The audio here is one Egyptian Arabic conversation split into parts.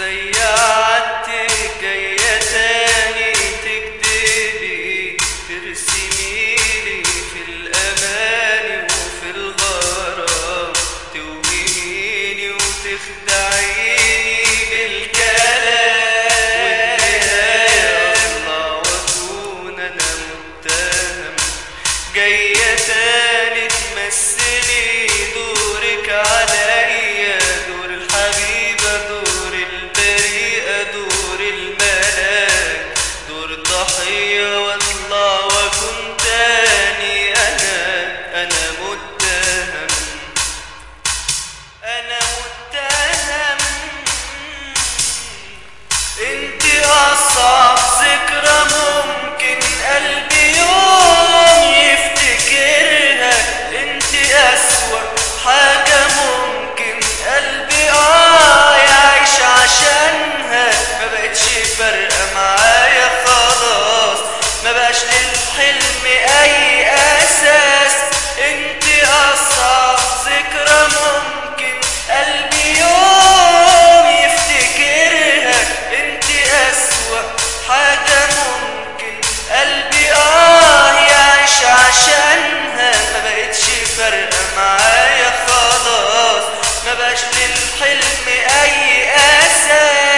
زي عادتك جاية تاني تكدبي ترسميلي في الأماني وفي الغرام توهميني وتخدعيني بالكلام والنهاية الله وأكون أنا متهم جاية تاني تمثلي دورك عليا دور الحبيبة دور البريئة دور الملاك دور الضحية واطلع واكون تاني انا انا متهم انا متهم انت اصعب ذكرى ممكن قلبي يوم يفتكرها انت اسوأ حاجة ممكن قلبي اه يعيش عشانها ما بقتش فارقة معايا خلاص ما بقاش للحلم اي اساس انت اصعب ذكرى ممكن قلبي يوم يفتكرها انت اسوأ حاجة ممكن قلبي اه يعيش عشانها ما بقتش فارقة معايا خلاص ما بقاش للحلم اي اساس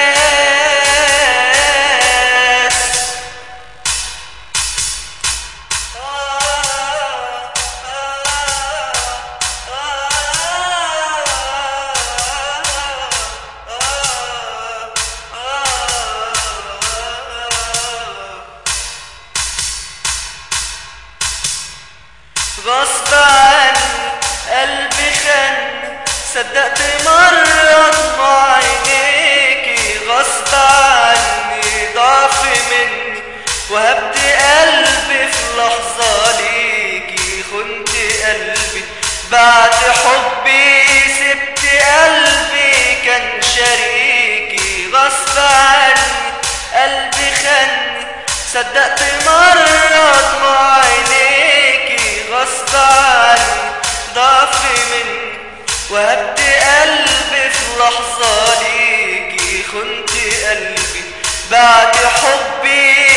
غصب عني قلبي خن صدقت مرة دموع عينيكي غصب عني ضعف مني وهبت قلبي في لحظة ليكي خنت قلبي بعد حبي سبت قلبي كان شريكي غصب عني قلبي خني صدقت مرة دموع عينيكي غصب عني ضعف مني وهبت قلبي في لحظة ليكي خنت قلبي بعد حبي